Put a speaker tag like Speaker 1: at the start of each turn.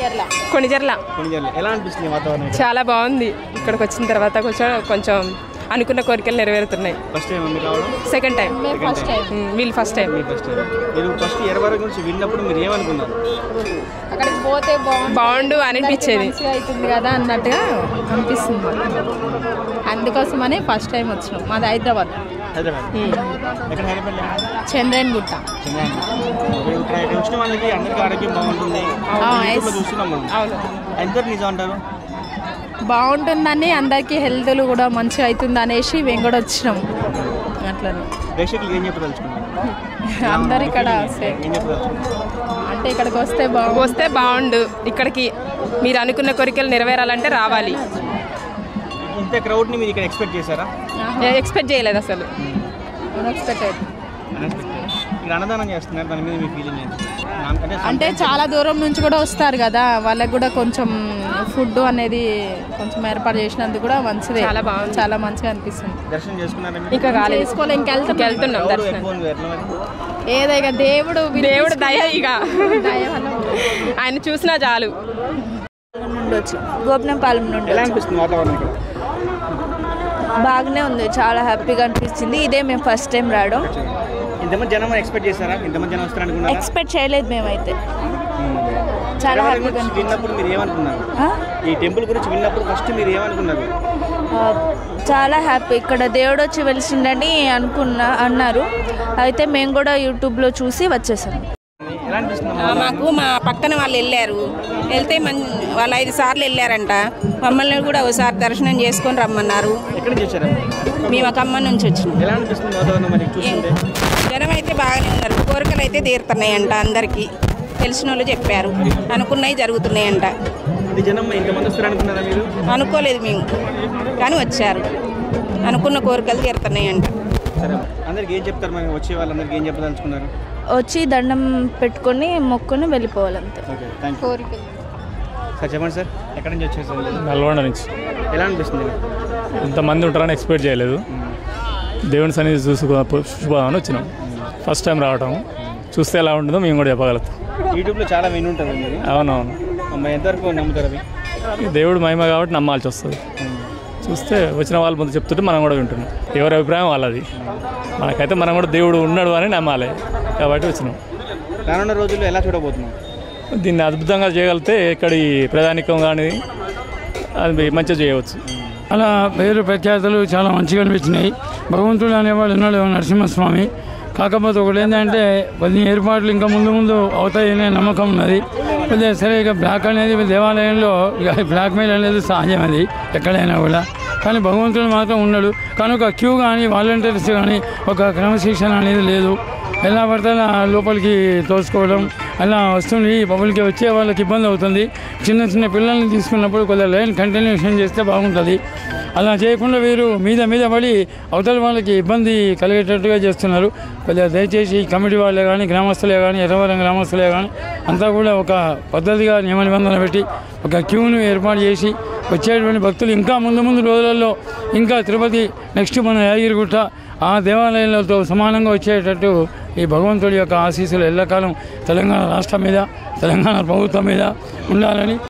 Speaker 1: కొనిజర్ల
Speaker 2: కొనిజర్ల ఎలా అనిపిస్తుంది ఈ వాతావరణం ఇక్కడ?
Speaker 1: చాలా బాగుంది ఇక్కడికి వచ్చిన తర్వాత కొంచెం కొంచెం అనుకున్న కోరికలు నెరవేరుతున్నాయి
Speaker 2: ఫస్ట్ టైం మీరు రావడం
Speaker 1: సెకండ్ టైం
Speaker 3: ఫస్ట్ టైం
Speaker 1: వీళ్ళు ఫస్ట్ టైం
Speaker 2: మీ ఫస్ట్ టైం మీరు ఫస్ట్ ఎరవరం గురించి విన్నప్పుడు మీరు ఏమనుకున్నారు
Speaker 3: అక్కడికి పోతే బాగుంది
Speaker 1: బాగుండు అనిపించేది
Speaker 3: మంచిగా అవుతుంది కదా అన్నట్టుగా అనిపిస్తుంది మాకు. అందుకోసమని ఫస్ట్ టైం వచ్చినాం మాది హైదరాబాద్
Speaker 2: హైదరాబాద్ ఎక్కడ హైదరాబాద్
Speaker 3: చంద్రన్ గుట్ట
Speaker 2: ఇప్పుడు ఇక్కడ ఇక్కడ వచ్చిన వాళ్ళకి అందరికీ ఆరోగ్యం బాగుంటుంది యూట్యూబ్లో చూస్తున్నాం మనం
Speaker 1: అవును
Speaker 2: ఎంతవరకు నిజం అంటారు
Speaker 3: బాగుంటుందని అందరికీ హెల్త్లు కూడా మంచిగా అవుతుంది అనేసి మేము కూడా వచ్చినాం అట్లనే
Speaker 2: ప్రేక్షకులు ఏం చెప్పదలుచుకున్నారు
Speaker 3: అందరు ఇక్కడ సే-
Speaker 2: ఏం చెప్పదలుచుకున్నారు
Speaker 3: అంటే ఇక్కడికి వస్తే బాగుంటుంది
Speaker 1: వస్తే బాగుండు ఇక్కడికి మీరు అనుకున్న కోరికలు నెరవేరాలంటే రావాలి
Speaker 2: ఇంత క్రౌడ్ని మీరు ఇక్కడ ఎక్స్పెక్ట్ చేశారా
Speaker 1: ఎక్స్పెక్ట్ చేయలేదు అసలు
Speaker 3: అన్ఎక్స్పెక్టెడ్
Speaker 2: Unexpected. ఇక్కడ అన్నదానం చేస్తున్నారు దాని మీద మీ ఫీలింగ్ ఏంటి నా- అంటే
Speaker 3: అంటే చాలా దూరం నుంచి కూడా వస్తారు కదా వాళ్ళకి కూడా కొంచెం ఫుడ్ అనేది కొంచెం ఏర్పాటు చేసినందుకు కూడా మంచిదే
Speaker 1: చాలా బాగుంది.
Speaker 3: చాలా మంచిగా అనిపిస్తుంది
Speaker 2: దర్శనం చేసుకున్నారా మీరు?
Speaker 1: ఇంకా కాలేదు
Speaker 3: చేసుకోలే ఇంకెళ్తాం
Speaker 1: వెళ్తున్నాం
Speaker 2: క్రౌడ్
Speaker 1: దర్శనం
Speaker 2: ఎక్కువ ఉంది ఎట్లా మరి
Speaker 3: ఏదో ఇక దేవుడు
Speaker 1: దేవుడు దయ ఇక
Speaker 3: దయ వల్ల
Speaker 1: ఆయన చూసినా చాలు
Speaker 4: నుండి వచ్చి గోపనంపాలెం నుండి
Speaker 2: ఎలా అనిపిస్తుంది వాతావరణం ఇక్కడ
Speaker 4: బాగానే ఉంది చాలా హ్యాపీగా అనిపించింది ఇదే మేము ఫస్ట్ టైం రావడం
Speaker 2: ఇంతమంది జనం ఎక్స్పెక్ట్ చేశారా ఇంతమంది జనం వస్తారు అనుకున్నారా
Speaker 4: ఎక్స్పెక్ట్ చేయలేదు మేమైతే చాలా
Speaker 2: ఎరవరం
Speaker 4: హ్యాపీగా
Speaker 2: గురించి విన్నప్పుడు మీరు ఏమనుకున్నారు
Speaker 4: ఆ?
Speaker 2: ఈ టెంపుల్ గురించి విన్నప్పుడు ఫస్ట్ మీరు ఏమనుకున్నారు
Speaker 4: ఆ, చాలా హ్యాపీ ఇక్కడ దేవుడు వచ్చి వెలిసిండని అనుకున్నా అన్నారు అయితే మేము కూడా యూట్యూబ్లో చూసి వచ్చేసాం
Speaker 2: ఎలా అనిపిస్తుంది
Speaker 5: ఆ, మాకు మా పక్కన వాళ్ళు వెళ్ళారు వెళ్తే మన్ వాళ్ళు ఐదు సార్లు వెళ్ళారంట మమ్మల్ని కూడా ఒకసారి దర్శనం చేసుకొని రమ్మన్నారు
Speaker 2: ఎక్కడ చేశారా
Speaker 5: మేము ఒక అమ్మ నుంచి వచ్చినాం
Speaker 2: ఎలా అనిపిస్తుంది వాతావరణం మరి చూస్తుంటే
Speaker 5: జనం అయితే బాగానే ఉన్నారు కోరికలు అయితే తీరుతున్నాయంట అందరికీ తెలిసిన వాళ్ళు చెప్పారు అనుకున్నవి జరుగుతున్నాయంట
Speaker 2: ఇది జనం ఇంతమంది వస్తారు అనుకున్నారా మీరు
Speaker 5: అనుకోలేదు మేము కానీ వచ్చారు అనుకున్న కోరికలు తీరుతున్నాయంట
Speaker 2: సరే అందరికి ఏం చెప్తారు మరి వచ్చే వాళ్ళందరికీ ఏం చెప్పదలుచుకున్నారు
Speaker 4: వచ్చి దండం పెట్టుకొని మొక్కుని వెళ్ళిపోవాలంతే
Speaker 2: ఓకే థ్యాంక్ యూ
Speaker 3: కోరికలు
Speaker 2: సార్ చెప్పండి సార్ ఎక్కడి నుంచి వచ్చేసారు
Speaker 6: నల్గొండ నుంచి
Speaker 2: ఎలా అనిపిస్తుంది
Speaker 6: ఇంతమంది ఉంటారని ఎక్స్పెక్ట్ చేయలేదు దేవుని సన్నిధి చూసుకో చూసుకోదామని వచ్చినాం ఫస్ట్ టైం రావటం చూస్తే ఎలా ఉంటుందో మేము కూడా చెప్పగలుగుతాం
Speaker 2: యూట్యూబ్లో చాలా విని ఉంటుంది మీరు
Speaker 6: అవునవును
Speaker 2: అమ్మ ఎంతవరకు నమ్ముతారు అవి
Speaker 6: ఈ దేవుడు మహిమ కాబట్టి నమ్మాల్సి వస్తుంది చూస్తే వచ్చిన వాళ్ళ ముందు చెప్తుంటే మనం కూడా వింటున్నాం ఎవరి అభిప్రాయం వాళ్ళది మనకైతే మనం కూడా దేవుడు ఉన్నాడు అని నమ్మాలి కాబట్టి వచ్చినాం
Speaker 2: రానున్న రోజుల్లో ఎలా చూడబోతున్నాం
Speaker 6: దీన్ని అద్భుతంగా చేయగలిగితే ఇక్కడి ప్రధానికం కానీ అది మంచిగా చేయవచ్చు
Speaker 7: అలా పేరు ప్రఖ్యాతలు చాలా మంచిగా అనిపించినాయి భగవంతుడు అనేవాడు ఉన్నాడు నరసింహస్వామి కాకపోతే ఒకటి ఏంటంటే కొన్ని ఏర్పాట్లు ఇంకా ముందు ముందు అవుతాయనే నమ్మకం ఉన్నది కొద్దిగా సరే ఇక బ్లాక్ అనేది దేవాలయంలో ఇక బ్లాక్ మెయిల్ అనేది సహజం అది ఎక్కడైనా కూడా కానీ భగవంతుడు మాత్రం ఉన్నాడు కనుక క్యూ కానీ వాలంటీర్స్ కానీ ఒక క్రమశిక్షణ అనేది లేదు ఎలా పడితే అలా లోపలికి తోసుకోవడం అలా వస్తుంది పబ్లిక్కి వచ్చే వాళ్ళకి ఇబ్బంది అవుతుంది చిన్న చిన్న పిల్లల్ని తీసుకున్నప్పుడు కొద్దిగా లైన్ కంటిన్యూషన్ చేస్తే బాగుంటుంది అలా చేయకుండా వీరు మీద మీద పడి అవతల వాళ్ళకి ఇబ్బంది కలిగేటట్టుగా చేస్తున్నారు కొద్దిగా దయచేసి ఈ కమిటీ వాళ్ళే కానీ గ్రామస్తులే కానీ ఎర్రవరం గ్రామస్తులే కానీ అంతా కూడా ఒక పద్ధతిగా నియమ నిబంధన పెట్టి ఒక క్యూను ఏర్పాటు చేసి వచ్చేటువంటి భక్తులు ఇంకా ముందు ముందు రోజులలో ఇంకా తిరుపతి నెక్స్ట్ మన యాదగిరిగుట్ట ఆ దేవాలయాలతో సమానంగా వచ్చేటట్టు ఈ భగవంతుడి యొక్క ఆశీస్సులు ఎల్లకాలం తెలంగాణ రాష్ట్రం మీద తెలంగాణ ప్రభుత్వం మీద ఉండాలని